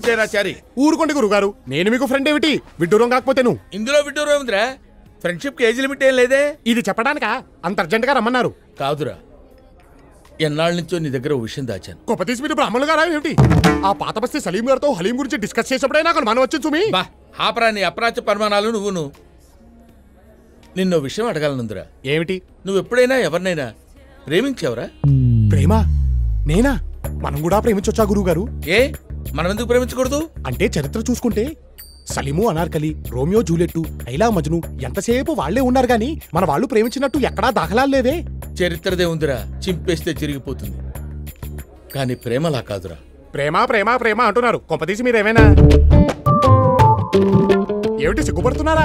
friendship చేయరా చారి ఊరుకోండి గురుగారు నేను మీకు ఫ్రెండ్ ఏమిటి విడ్డూరం కాకపోతే నువ్వు ఇందులో విడ్డూరం ఉందిరా ఫ్రెండ్షిప్ కి ఏజ్ లిమిట్ ఏం లేదే ఇది చెప్పడానికా అంత అర్జెంట్ గా రమ్మన్నారు కాదురా ఎన్నాళ్ళ నుంచో నీ దగ్గర ఓ విషయం దాచాను గొప్ప తీసి మీరు బ్రాహ్మణులు గారా ఏమిటి ఆ పాత బస్తీ సలీం గారితో హలీం గురించి డిస్కస్ చేసినప్పుడే నాకు మనం వచ్చింది సుమి బా ఆపరా నీ అప్రాచ పరిమాణాలు నువ్వును నిన్నో విషయం అడగాలనుందిరా ఏమిటి నువ్వు ఎప్పుడైనా ఎవరినైనా ప్రేమించావురా ప్రేమ నేనా మనం కూడా ప్రేమించొచ్చా గురువు గారు ఏ మనం ఎందుకు ప్రేమించకూడదు అంటే చరిత్ర చూసుకుంటే సలీము అనార్కలి రోమియో జూలియట్టు ఐలా మజ్ను ఎంతసేపు వాళ్లే ఉన్నారు గాని మన వాళ్ళు ప్రేమించినట్టు ఎక్కడా దాఖలాలు లేవే చరిత్రదే ఉందిరా చింపేస్తే చిరిగిపోతుంది కానీ ప్రేమలా కాదురా ప్రేమ ప్రేమ ప్రేమ అంటున్నారు కొంపతీసి మీరేమైనా ఏమిటి సిగ్గుపడుతున్నారా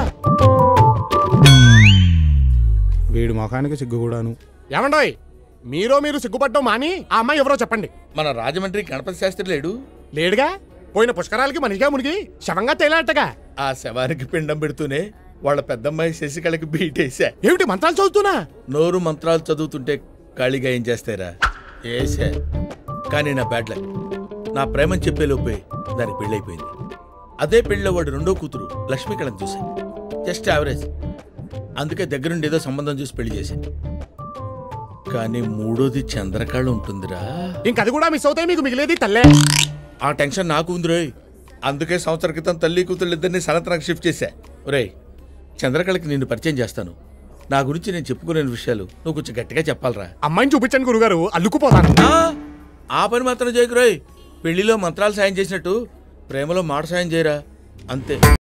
వీడు ముఖానికి సిగ్గు కూడాను ఏమండోయ్ మీరో మీరు సిగ్గుపడ్డం మాని ఆ అమ్మాయి ఎవరో చెప్పండి మన రాజమండ్రి గణపతి శాస్త్రి లేడు లేడుగా పోయిన పుష్కరాలకి మనిషిగా మునిగి శవంగా తేలాటగా ఆ శవానికి పిండం పెడుతూనే వాళ్ళ పెద్దమ్మాయి శశికళకి బీటేశా ఏమిటి మంత్రాలు చదువుతున్నా నోరు మంత్రాలు చదువుతుంటే ఖాళీగా ఏం చేస్తారా ఏసే కానీ నా బ్యాడ్ లక్ నా ప్రేమని చెప్పే లోపే దానికి పెళ్ళైపోయింది అదే పెళ్ళిలో వాడు రెండో కూతురు లక్ష్మీకళని చూశాను జస్ట్ యావరేజ్ అందుకే దగ్గరుండి ఏదో సంబంధం చూసి పెళ్లి చేశాను కానీ మూడోది చంద్రకళ ఉంటుందిరా ఇంకది కూడా మిస్ అవుతాయి మీకు మిగిలేది తల్లే ఆ టెన్షన్ నాకు ఉందిరోయ్ అందుకే సంవత్సరం క్రితం తల్లి కూతురు ఇద్దరిని సనతనకు షిఫ్ట్ చేశా ఒరేయ్ చంద్రకళకి నిన్ను పరిచయం చేస్తాను నా గురించి నేను చెప్పుకునే విషయాలు నువ్వు కొంచెం గట్టిగా చెప్పాలరా అమ్మాయిని చూపించండి గురుగారు అల్లుకుపోతాను ఆ, ఆ పని మాత్రం చేయకురోయ్ పెళ్లిలో మంత్రాలు సాయం చేసినట్టు ప్రేమలో మాట సాయం చేయరా అంతే